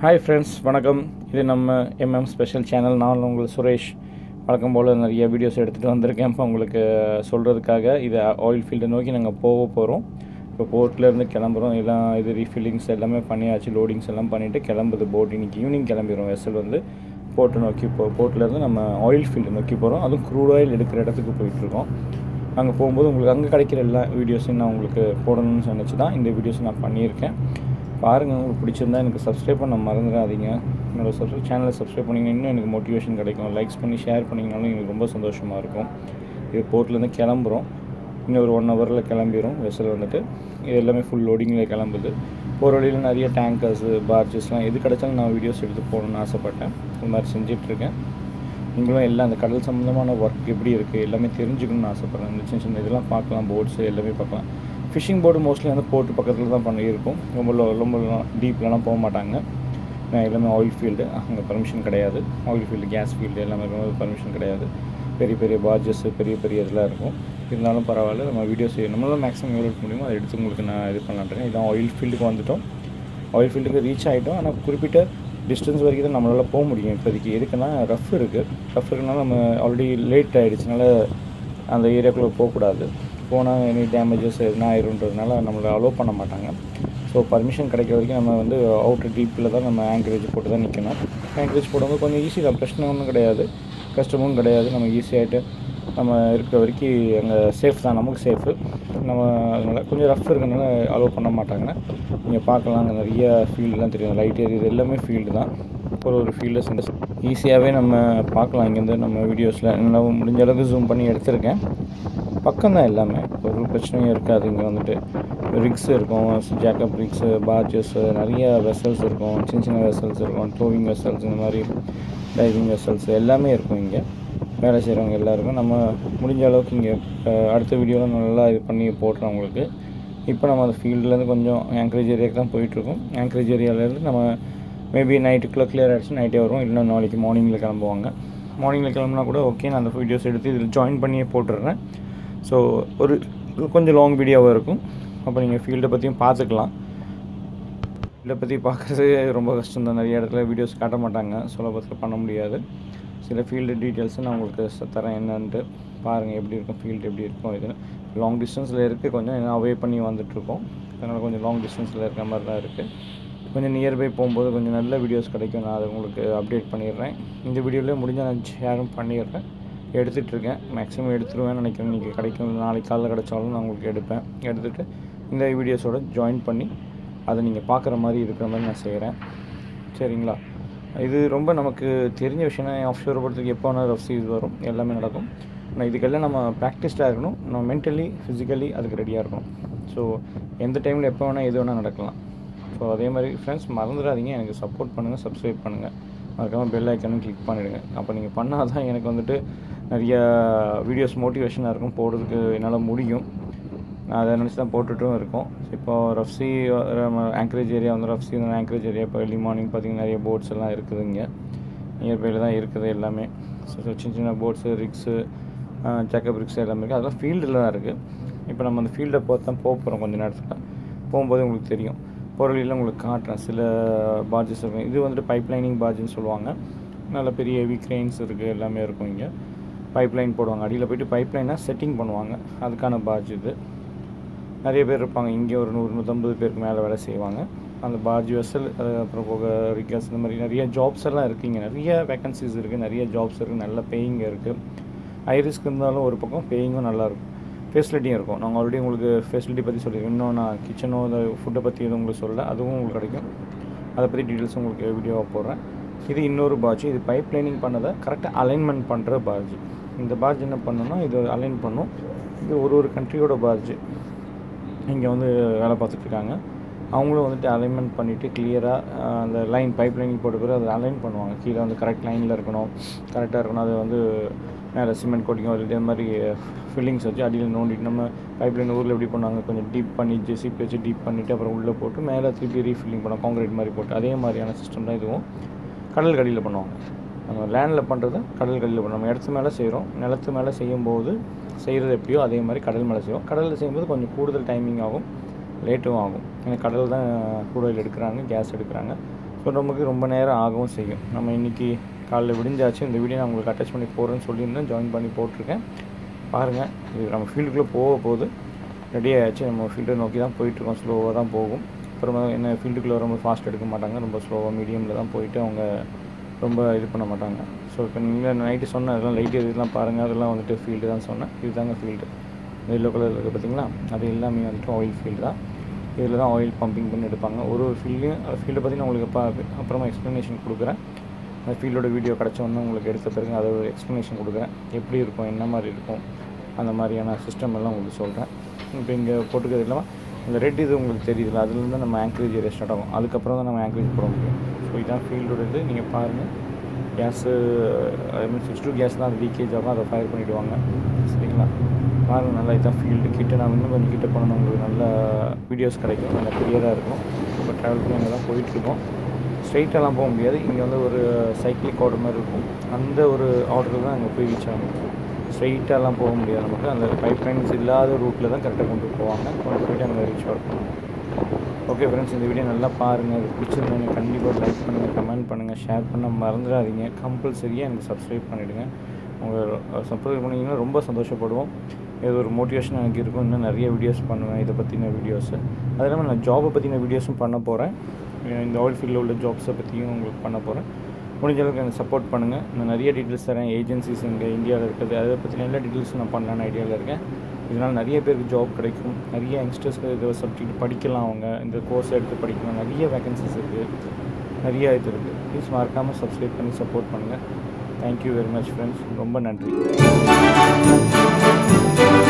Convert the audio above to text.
hi friends வணக்கம் இது நம்ம எம்எம் ஸ்பெஷல் சேனல் நான் உங்கள் சுரேஷ் வழக்கம் போல் நிறைய வீடியோஸ் எடுத்துகிட்டு வந்திருக்கேன் இப்போ உங்களுக்கு சொல்கிறதுக்காக இது ஆயில் ஃபீல்டை நோக்கி நாங்கள் போக போகிறோம் இப்போ போர்ட்லேருந்து கிளம்புறோம் எல்லாம் இது ரீஃபில்லிங்ஸ் எல்லாமே பண்ணியாச்சு லோடிங்ஸ் எல்லாம் பண்ணிவிட்டு கிளம்புது போட் இன்னைக்கு ஈவினிங் கிளம்பிடும் வெசல் வந்து போர்ட்டை நோக்கி போ போர்ட்லேருந்து நம்ம ஆயில் ஃபீல்டு நோக்கி போகிறோம் அதுவும் க்ரூட் ஆயில் எடுக்கிற இடத்துக்கு போயிட்டுருக்கோம் அங்கே போகும்போது உங்களுக்கு அங்கே கிடைக்கிற எல்லா வீடியோஸையும் நான் உங்களுக்கு போடணும்னு நினச்சி தான் இந்த வீடியோஸ் நான் பண்ணியிருக்கேன் பாருங்கள் உங்களுக்கு பிடிச்சிருந்தா எனக்கு சப்ஸ்கிரைப் பண்ண மறந்துடாதீங்க என்னோட சப்ஸ்கிரைப் சேனலை சப்ஸ்கிரைப் பண்ணிங்கன்னா இன்னும் எனக்கு மோட்டிவேஷன் கிடைக்கும் லைக்ஸ் பண்ணி ஷேர் பண்ணிங்கனாலும் எனக்கு ரொம்ப சந்தோஷமாக இருக்கும் இது போர்ட்லேருந்து கிளம்புறோம் இன்னும் ஒரு ஒன் ஹவரில் கிளம்பிடும் வெசல் வந்துட்டு இது எல்லாமே ஃபுல் லோடிங்கில் கிளம்புது போகிற வழியில் நிறைய டேங்கர்ஸு பார்ஜஸ்லாம் எது கிடைச்சாலும் நான் வீடியோஸ் எடுத்து போகணுன்னு ஆசைப்பட்டேன் இது மாதிரி செஞ்சிட்ருக்கேன் நீங்களும் எல்லாம் அந்த கடல் சம்மந்தமான ஒர்க் எப்படி இருக்குது எல்லாமே தெரிஞ்சுக்கணும்னு ஆசைப்பட்றேன் இந்த சின்ன சின்ன இதெல்லாம் பார்க்கலாம் போட்ஸு எல்லாமே பார்க்கலாம் ஃபிஷிங் போர்டு மோஸ்ட்லி வந்து போர்ட்டு பக்கத்தில் தான் பண்ணி இருக்கும் ரொம்ப லோ ரொம்ப டீப்லலாம் போக மாட்டாங்க நான் எல்லாமே ஆயில் ஃபீல்டு அங்கே பர்மிஷன் கிடையாது ஆயில் ஃபீல்டு கேஸ் ஃபீல்டு எல்லாமே பர்மிஷன் கிடையாது பெரிய பெரிய பார்ஜஸ்ஸு பெரிய பெரிய இதெல்லாம் இருக்கும் இருந்தாலும் பரவாயில்ல நம்ம வீடியோஸ் நம்மளால மேக்ஸிமம் எவ்வளோ எடுக்க முடியுமோ அதை எடுத்து உங்களுக்கு நான் இது பண்ணலான்றேன் இதான் ஆயில் ஃபீல்டுக்கு வந்துட்டோம் ஆயில் ஃபீல்டுக்கு ரீச் ஆகிட்டோம் ஆனால் குறிப்பிட்ட டிஸ்டன்ஸ் வரைக்கும் தான் நம்மளால் போக முடியும் இப்போதைக்கு எதுக்குன்னா ரஃப் இருக்குது ரஃப் இருக்குனால நம்ம ஆல்ரெடி லேட் ஆகிடுச்சுனால அந்த ஏரியாக்குள்ளே போகக்கூடாது போனால் எனி டேமேஜஸ் எதுனா ஆயிருன்றதுனால நம்மளை அலோவ் பண்ண மாட்டாங்க ஸோ பர்மிஷன் கிடைக்கிற வரைக்கும் நம்ம வந்து அவுட்டர் டீப்பில் தான் நம்ம ஆங்கரேஜ் போட்டு தான் நிற்கணும் ஆங்கரேஜ் போடும்போது கொஞ்சம் ஈஸி தான் பிரச்சனை ஒன்றும் கிடையாது கஷ்டமும் கிடையாது நம்ம ஈஸியாகிட்டு நம்ம இருக்கிற வரைக்கும் அங்கே சேஃப் தான் நமக்கு சேஃபு நம்ம அதனால் கொஞ்சம் ரஃப் இருக்கனால அலோவ் பண்ண மாட்டாங்க நீங்கள் பார்க்கலாம் அங்கே நிறைய ஃபீல்டுலாம் தெரியும் லைட் ஏரியா எல்லாமே ஃபீல்டு தான் ஒரு ஒரு ஃபீல்டில் செஞ்சு ஈஸியாகவே நம்ம பார்க்கலாம் இங்கேருந்து நம்ம வீடியோஸில் என்னால் முடிஞ்ச அளவுக்கு ஜூம் பண்ணி எடுத்திருக்கேன் பக்கம் தான் எல்லாமே ஒரு பிரச்சனையும் இருக்காது இங்கே வந்துட்டு ரிக்ஸ் இருக்கும் ஜேக்கப் ரிக்ஸு பார்ஜஸ் நிறைய வெசல்ஸ் இருக்கும் சின்ன சின்ன வெசல்ஸ் இருக்கும் டோவிங் வெசல்ஸ் இந்த மாதிரி டைவிங் வெசல்ஸ் எல்லாமே இருக்கும் இங்கே வேலை செய்கிறவங்க எல்லாருக்கும் நம்ம முடிஞ்ச அளவுக்கு இங்கே அடுத்த வீடியோவில் நல்லா இது பண்ணி போடுறோம் உங்களுக்கு இப்போ நம்ம அந்த ஃபீல்ட்லேருந்து கொஞ்சம் ஆங்கரேஜ் ஏரியாவுக்கு தான் போயிட்டுருக்கோம் ஆங்கரேஜ் ஏரியாவிலேருந்து நம்ம மேபி நைட்டுக்குள்ளே கிளியர் ஆகிடுச்சு நைட்டே வரும் இல்லைன்னா நாளைக்கு மார்னிங்கில் கிளம்புவாங்க மார்னிங்கில் கிளம்புனா கூட ஓகே நான் அந்த வீடியோஸ் எடுத்து இதில் ஜாயின் பண்ணியே போட்டுடுறேன் ஸோ ஒரு கொஞ்சம் லாங் வீடியோவாக இருக்கும் அப்போ நீங்கள் ஃபீல்டை பற்றியும் பார்த்துக்கலாம் ஃபீல்டை பற்றி பார்க்குறது ரொம்ப கஷ்டம் தான் நிறைய இடத்துல வீடியோஸ் காட்ட மாட்டாங்க சுலபத்தில் பண்ண முடியாது சில ஃபீல்டு டீட்டெயில்ஸை நான் உங்களுக்கு தரேன் என்னன்ட்டு பாருங்கள் எப்படி இருக்கும் ஃபீல்டு எப்படி இருக்கும் இது லாங் டிஸ்டன்ஸில் இருக்குது கொஞ்சம் என்ன அவே பண்ணி வந்துட்டுருக்கோம் அதனால் கொஞ்சம் லாங் டிஸ்டன்ஸில் இருக்கிற மாதிரி தான் இருக்குது கொஞ்சம் நியர்பை போகும்போது கொஞ்சம் நல்ல வீடியோஸ் கிடைக்கும் நான் அதை உங்களுக்கு அப்டேட் பண்ணிடுறேன் இந்த வீடியோவில் முடிஞ்சால் நான் ஷேரும் பண்ணிடுறேன் எடுத்துகிட்ருக்கேன் மேக்ஸிமம் எடுத்துருவேன் நினைக்கிறேன் இன்றைக்கி கிடைக்கும் நாளைக்கு காலையில் கிடைச்சாலும் நான் உங்களுக்கு எடுப்பேன் எடுத்துகிட்டு இந்த வீடியோஸோட ஜாயின் பண்ணி அதை நீங்கள் பார்க்குற மாதிரி இருக்கிற மாதிரி நான் செய்கிறேன் சரிங்களா இது ரொம்ப நமக்கு தெரிஞ்ச விஷயம் ஆஃப் ஷோர் பொறுத்தவரைக்கும் எப்போ வேணால் ரஃப் சீஸ் வரும் எல்லாமே நடக்கும் ஆனால் இதுக்கெல்லாம் நம்ம ப்ராக்டிஸ்டாக இருக்கணும் நம்ம மென்டலி ஃபிசிக்கலி அதுக்கு ரெடியாக இருக்கணும் ஸோ எந்த டைமில் எப்போ வேணால் எது வேணால் நடக்கலாம் ஸோ அதே மாதிரி ஃப்ரெண்ட்ஸ் மறந்துடாதீங்க எனக்கு சப்போர்ட் பண்ணுங்கள் சப்ஸ்கிரைப் பண்ணுங்கள் மறக்காமல் பெல் ஐக்கனும் கிளிக் பண்ணிவிடுங்க அப்போ நீங்கள் பண்ணால் தான் எனக்கு வந்துட்டு நிறைய வீடியோஸ் மோட்டிவேஷனாக இருக்கும் போடுறதுக்கு என்னால் முடியும் நான் அதை நினச்சி தான் போட்டுட்டும் இருக்கோம் இப்போ ரஃப்சி ஆங்கரேஜ் ஏரியா வந்து ரஃப்சி ஆங்கரேஜ் ஏரியா இப்போ எர்லி மார்னிங் பார்த்திங்கன்னா நிறைய போட்ஸ் எல்லாம் இருக்குது இங்கே நியர்பையில் தான் இருக்குது எல்லாமே ஸோ சின்ன சின்ன போட்ஸு ரிக்ஸு ஜக்கப் ரிக்ஸ் எல்லாமே இருக்குது அதெல்லாம் ஃபீல்டில் தான் இருக்குது இப்போ நம்ம அந்த ஃபீல்டை பார்த்து தான் போக போகிறோம் கொஞ்சம் நேரத்தில் போகும்போது உங்களுக்கு தெரியும் பொருளில் உங்களுக்கு காட்டுறேன் சில பாட்ஜஸ் இருக்கும் இது வந்துட்டு பைப் லைனிங் பாட்ஜுன்னு சொல்லுவாங்க நல்ல பெரிய ஹெவி க்ரெயின்ஸ் இருக்குது எல்லாமே இருக்கும் இங்கே பைப் லைன் போடுவாங்க அடியில் போய்ட்டு பைப் லைனாக செட்டிங் பண்ணுவாங்க அதுக்கான பாட்ஜ் இது நிறைய பேர் இருப்பாங்க இங்கே ஒரு நூறு நூற்றம்பது பேருக்கு மேலே வேலை செய்வாங்க அந்த பாட்ஜ் வெசல் அப்புறம் போக ரிகஸ் இந்த மாதிரி நிறைய ஜாப்ஸ் எல்லாம் இருக்குது இங்கே நிறைய வேக்கன்சிஸ் இருக்குது நிறைய ஜாப்ஸ் இருக்குது நல்ல பேயிங் இருக்குது ஹை ரிஸ்க் இருந்தாலும் ஒரு பக்கம் பேயிங்கும் நல்லாயிருக்கும் ஃபெசிலிட்டியும் இருக்கும் நாங்கள் ஆல்ரெடி உங்களுக்கு ஃபெசிலிட்டி பற்றி சொல்லியிருக்கோம் இன்னும் நான் கிச்சனோ இந்த ஃபுட்டை பற்றி எதுவும் உங்களுக்கு சொல்லலை அதுவும் உங்களுக்கு கிடைக்கும் அதை பற்றி டீட்டெயில்ஸ் உங்களுக்கு வீடியோவாக போடுறேன் இது இன்னொரு பாட்ஜ் இது பைப் லைனிங் பண்ணதை கரெக்டாக அலைன்மெண்ட் பண்ணுற பாட்ஜ் இந்த பாட்ஜ் என்ன பண்ணணும்னா இது அலைன் பண்ணும் இது ஒரு ஒரு கண்ட்ரியோட பாட்ஜ் இங்கே வந்து வேலை பார்த்துட்ருக்காங்க அவங்களும் வந்துட்டு அலைன்மெண்ட் பண்ணிவிட்டு கிளியராக அந்த லைன் பைப் லைனிங் போட்ட பிறகு அதை அலைன் பண்ணுவாங்க கீழே வந்து கரெக்ட் லைனில் இருக்கணும் கரெக்டாக இருக்கணும் அது வந்து மேலே சிமெண்ட் கோட்டிங் இதே மாதிரி ஃபில்லிங்ஸ் வச்சு அடியில் நோண்டிட்டு நம்ம பைப் லைன் ஊரில் எப்படி பண்ணுவாங்க கொஞ்சம் டீப் பண்ணி ஜெசிப் வச்சு டீப் பண்ணிவிட்டு அப்புறம் உள்ளே போட்டு மேலே திருப்பி ரீஃபில்லிங் பண்ணோம் காங்கிரீட் மாதிரி போட்டு அதே மாதிரியான சிஸ்டம் தான் இதுவும் கடல் கடியில் பண்ணுவாங்க நம்ம லேண்டில் பண்ணுறத கடல் கடியில் பண்ணுவோம் நம்ம இடத்து மேலே செய்கிறோம் நிலத்து மேலே செய்யும்போது செய்கிறது எப்படியோ அதே மாதிரி கடல் மேலே செய்வோம் கடலில் செய்யும்போது கொஞ்சம் கூடுதல் டைமிங் ஆகும் லேட்டும் ஆகும் ஏன்னா கடல் தான் கூடுதல் எடுக்கிறாங்க கேஸ் எடுக்கிறாங்க ஸோ நமக்கு ரொம்ப நேரம் ஆகவும் செய்யும் நம்ம இன்றைக்கி காலைல விடிஞ்சாச்சு இந்த வீடியோ நான் உங்களுக்கு அட்டாச் பண்ணி போகிறேன்னு சொல்லியிருந்தேன் ஜாயின் பண்ணி போட்டிருக்கேன் பாருங்கள் இது நம்ம ஃபீல்டுக்குள்ளே போக போகுது ரெடி ஆயாச்சு நம்ம ஃபீல்டை நோக்கி தான் போயிட்டுருக்கோம் ஸ்லோவாக தான் போகும் அப்புறமா என்ன ஃபீல்டுக்குள்ளே ரொம்ப ஃபாஸ்ட் எடுக்க மாட்டாங்க ரொம்ப ஸ்லோவாக மீடியமில் தான் போயிட்டு அவங்க ரொம்ப இது பண்ண மாட்டாங்க ஸோ இப்போ நீங்கள் நைட்டு சொன்ன அதெல்லாம் லைட் இதெல்லாம் பாருங்கள் அதெல்லாம் வந்துட்டு ஃபீல்டு தான் சொன்னேன் இதுதாங்க ஃபீல்டு எல்லோ கலர் இருக்குது பார்த்தீங்களா அது எல்லாமே வந்துட்டு ஆயில் ஃபீல்டு தான் இதில் தான் ஆயில் பம்பிங் பண்ணி எடுப்பாங்க ஒரு ஒரு ஃபீல்டையும் ஃபீல்டை பற்றி நான் உங்களுக்கு அப்பா அப்புறமா எக்ஸ்ப்ளனேஷன் கொடுக்குறேன் அந்த ஃபீல்டோட வீடியோ கிடச்சோன்னு உங்களுக்கு எடுத்த பிறகு அதை ஒரு எக்ஸ்ப்ளனேஷன் கொடுக்குறேன் எப்படி இருக்கும் என்ன மாதிரி இருக்கும் அந்த மாதிரியான சிஸ்டம் எல்லாம் உங்களுக்கு சொல்கிறேன் இப்போ இங்கே போட்டுக்கிறது இல்லாமல் இந்த ரெட் இது உங்களுக்கு தெரியுதுல அதுலேருந்து நம்ம ஆங்க்ரேஜ் ஏரியா ஸ்டார்ட் ஆகும் அதுக்கப்புறம் தான் நம்ம ஆங்க்ரேஜ் போட முடியும் ஸோ இதுதான் ஃபீல்டோட இது நீங்கள் பாருங்கள் gas I mean six to gas தான் அது லீக்கேஜ் ஆகும் அதை ஃபயர் பண்ணிவிடுவாங்க சரிங்களா பாருங்கள் நல்லா இதான் ஃபீல்டு கிட்ட நான் இன்னும் கொஞ்சம் கிட்ட போனால் உங்களுக்கு நல்ல வீடியோஸ் கிடைக்கும் நல்லா கிளியராக இருக்கும் இப்போ ட்ராவல் பண்ணி அங்கே தான் போயிட்டுருக்கோம் ஸ்ட்ரைட்டாலாம் போக முடியாது இங்கே வந்து ஒரு சைக்கிளிக் ஆர்டர் மாதிரி இருக்கும் அந்த ஒரு ஆர்டர் தான் அங்கே போய் ரீச் ஆகும் ஸ்ட்ரைட்டாலாம் போக முடியாது நமக்கு அந்த பைப் லைன்ஸ் இல்லாத ரூட்டில் தான் கரெக்டாக கொண்டு போவாங்க கொண்டு போயிட்டு அங்கே ரீச் ஆகும் ஓகே ஃப்ரெண்ட்ஸ் இந்த வீடியோ நல்லா பாருங்கள் இது பிடிச்சிருந்தீங்க கண்டிப்பாக லைக் பண்ணுங்கள் கமெண்ட் பண்ணுங்கள் ஷேர் பண்ண மறந்துடாதீங்க கம்பல்சரியாக எனக்கு சப்ஸ்கிரைப் பண்ணிவிடுங்க உங்கள் சப்ஸ்கிரைப் பண்ணிங்கன்னா ரொம்ப சந்தோஷப்படுவோம் இது ஒரு மோட்டிவேஷன் எனக்கு இருக்கும் இன்னும் நிறைய வீடியோஸ் பண்ணுவேன் இதை பற்றின வீடியோஸு அது இல்லாமல் நான் ஜாபை பற்றின வீடியோஸும் பண்ண போகிறேன் இந்த ஆயில் ஃபீல்டில் உள்ள ஜாப்ஸை பற்றியும் உங்களுக்கு பண்ண போகிறேன் முடிஞ்ச அளவுக்கு எனக்கு சப்போர்ட் பண்ணுங்கள் நான் நிறைய டீட்டெயில்ஸ் தரேன் ஏஜென்சிஸ் இங்கே இந்தியாவில் இருக்குது அதை பற்றின எல்லா டீட்டெயில்ஸும் நான் பண்ணலான்னு ஐடியாவில் இருக்கேன் இதனால் நிறைய பேருக்கு ஜாப் கிடைக்கும் நிறைய யங்ஸ்டர்ஸ்க்கு இதை சப்ஜெக்ட் படிக்கலாம் அவங்க இந்த கோர்ஸ் எடுத்து படிக்கலாம் நிறைய வேகன்சிஸ் இருக்குது நிறைய இது இருக்குது ப்ளீஸ் மறக்காமல் சப்ஸ்கிரைப் பண்ணி சப்போர்ட் பண்ணுங்கள் தேங்க்யூ வெரி மச் ஃப்ரெண்ட்ஸ் ரொம்ப நன்றி